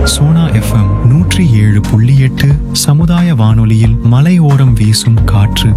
Sona FM நூற்றி ஏழு புள்ளி எட்டு சமுதாய வானொலியில் மலையோரம் வீசும் காற்று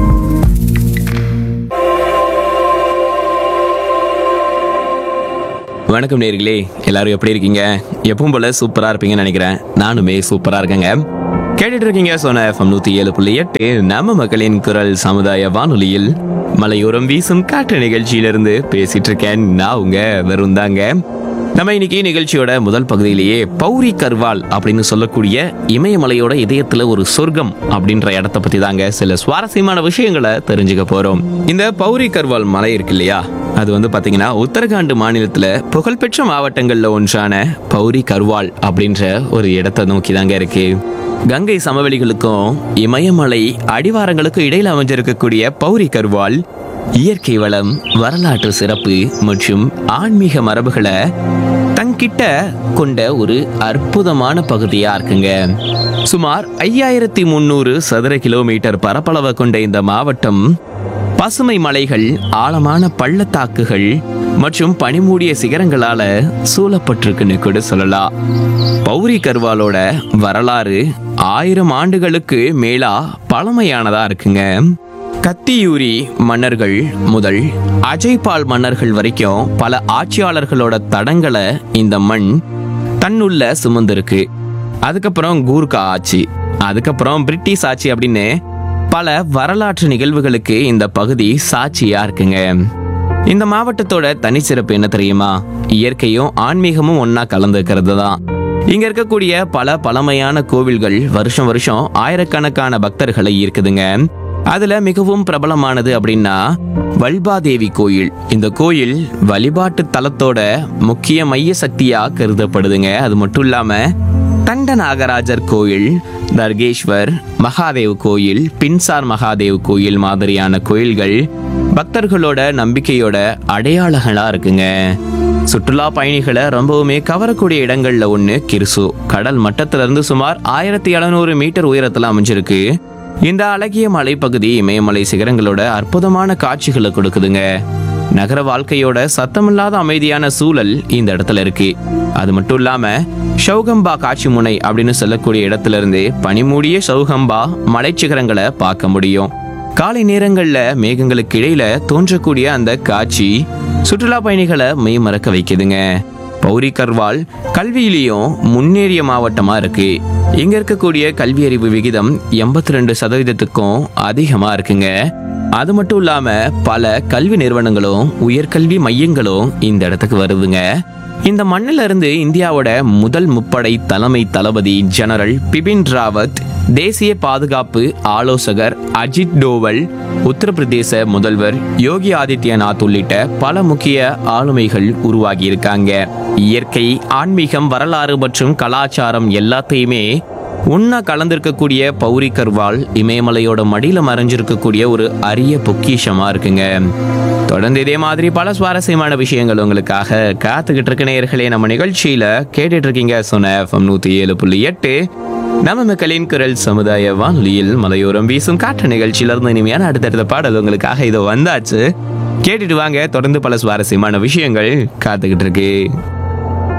வணக்கம் நேர்களே எல்லாரும் எப்படி இருக்கீங்க எப்பவும் போல சூப்பரா இருப்பீங்கன்னு நினைக்கிறேன் நானுமே சூப்பரா இருக்கேங்க கேட்டுட்டு இருக்கீங்க சோனா எஃப்எம் நூத்தி ஏழு புள்ளி எட்டு நம்ம மக்களின் குரல் சமுதாய வானொலியில் மலையோரம் வீசும் காற்று நிகழ்ச்சியிலிருந்து பேசிட்டு இருக்கேன் நான் உங்க வெறும் தாங்க நம்ம இன்னைக்கு நிகழ்ச்சியோட முதல் பகுதியிலேயே பௌரி கர்வால் அப்படின்னு சொல்லக்கூடிய இமயமலையோட இதயத்துல ஒரு சொர்க்கம் அப்படின்ற இடத்த பத்தி தாங்க சில சுவாரஸ்யமான விஷயங்களை தெரிஞ்சுக்க போறோம் இந்த பௌரி கர்வால் மலை இருக்கு இல்லையா அது வந்து பாத்தீங்கன்னா உத்தரகாண்ட் மாநிலத்துல புகழ்பெற்ற மாவட்டங்கள்ல ஒன்றான பௌரி கர்வால் அப்படின்ற ஒரு இடத்தை நோக்கி தாங்க இருக்கு கங்கை சமவெளிகளுக்கும் இமயமலை அடிவாரங்களுக்கும் இடையில அமைஞ்சிருக்கக்கூடிய பௌரி கர்வால் இயற்கை வளம் வரலாற்று சிறப்பு மற்றும் ஆன்மீக மரபுகளை தங்கிட்ட கொண்ட ஒரு அற்புதமான பகுதியா இருக்குங்க சுமார் ஐயாயிரத்தி முந்நூறு சதுர கிலோமீட்டர் பரப்பளவை கொண்ட இந்த மாவட்டம் பசுமை மலைகள் ஆழமான பள்ளத்தாக்குகள் மற்றும் பனிமூடிய சிகரங்களால சூழப்பட்டிருக்குன்னு கூட சொல்லலாம் பௌரி கர்வாலோட வரலாறு ஆயிரம் ஆண்டுகளுக்கு மேலா பழமையானதா இருக்குங்க கத்தியூரி மன்னர்கள் முதல் அஜய்பால் மன்னர்கள் வரைக்கும் பல ஆட்சியாளர்களோட தடங்களை இந்த மண் தன்னுள்ள சுமந்திருக்கு அதுக்கப்புறம் கூர்கா ஆட்சி அதுக்கப்புறம் பிரிட்டிஷ் ஆட்சி அப்படின்னு பல வரலாற்று நிகழ்வுகளுக்கு இந்த பகுதி சாட்சியா இருக்குங்க இந்த மாவட்டத்தோட தனிச்சிறப்பு என்ன தெரியுமா இயற்கையும் ஆன்மீகமும் ஒண்ணா கலந்துக்கிறது தான் இங்க இருக்கக்கூடிய பல பழமையான கோவில்கள் வருஷம் வருஷம் ஆயிரக்கணக்கான பக்தர்களை ஈர்க்குதுங்க அதுல மிகவும் பிரபலமானது அப்படின்னா வல்பாதேவி கோயில் இந்த கோயில் வழிபாட்டு தலத்தோட முக்கிய மைய சக்தியா கருதப்படுதுங்க அது மட்டும் இல்லாம தண்ட நாகராஜர் கோயில் தர்கேஸ்வர் மகாதேவ் கோயில் பின்சார் மகாதேவ் கோயில் மாதிரியான கோயில்கள் பக்தர்களோட நம்பிக்கையோட அடையாளங்களா இருக்குங்க சுற்றுலா பயணிகளை ரொம்பவுமே கவரக்கூடிய இடங்கள்ல ஒண்ணு கிர்சு கடல் மட்டத்துல இருந்து சுமார் ஆயிரத்தி எழுநூறு மீட்டர் உயரத்துல அமைஞ்சிருக்கு இந்த அழகிய மலைப்பகுதி இமயமலை சிகரங்களோட அற்புதமான காட்சிகளை கொடுக்குதுங்க நகர வாழ்க்கையோட சத்தமில்லாத அமைதியான சூழல் இந்த இடத்துல இருக்கு அது மட்டும் இல்லாம ஷௌகம்பா காட்சி முனை அப்படின்னு சொல்லக்கூடிய இடத்துல இருந்து பனிமூடிய ஷௌகம்பா மலைச்சிகரங்களை பார்க்க முடியும் காலை நேரங்கள்ல மேகங்களுக்கு இடையில தோன்றக்கூடிய அந்த காட்சி சுற்றுலா பயணிகளை மெய் மறக்க வைக்குதுங்க பௌரி கர்வால் கல்வியிலையும் முன்னேறிய மாவட்டமா இருக்கு இங்க இருக்கக்கூடிய கல்வி அறிவு விகிதம் எண்பத்தி ரெண்டு சதவீதத்துக்கும் அதிகமா இருக்குங்க அது மட்டும் இல்லாம பல கல்வி நிறுவனங்களும் உயர்கல்வி மையங்களும் இந்த இடத்துக்கு வருதுங்க இந்த மண்ணில இருந்து இந்தியாவோட முதல் முப்படை தலைமை தளபதி ஜெனரல் பிபின் ராவத் தேசிய பாதுகாப்பு ஆலோசகர் அஜித் டோவல் உத்தரப்பிரதேச முதல்வர் யோகி ஆதித்யநாத் உள்ளிட்ட பல முக்கிய ஆளுமைகள் உருவாகி இருக்காங்க இயற்கை ஆன்மீகம் வரலாறு மற்றும் கலாச்சாரம் எல்லாத்தையுமே உண்ணா கலந்திருக்கக்கூடிய பௌரி கர்வால் இமயமலையோட மடியில மறைஞ்சிருக்கக்கூடிய ஒரு அரிய பொக்கிஷமா இருக்குங்க தொடர்ந்து இதே மாதிரி பல சுவாரஸ்யமான விஷயங்கள் உங்களுக்காக காத்துக்கிட்டு இருக்க நேயர்களே நம்ம நிகழ்ச்சியில கேட்டுட்டு இருக்கீங்க சொன்ன எஃப்எம் நூத்தி ஏழு புள்ளி எட்டு நம்ம மக்களின் குரல் சமுதாய வானொலியில் மலையோரம் வீசும் காற்று நிகழ்ச்சியில இருந்து இனிமையான அடுத்தடுத்த பாடல் உங்களுக்காக இதோ வந்தாச்சு கேட்டுட்டு வாங்க தொடர்ந்து பல சுவாரஸ்யமான விஷயங்கள் காத்துக்கிட்டு இருக்கு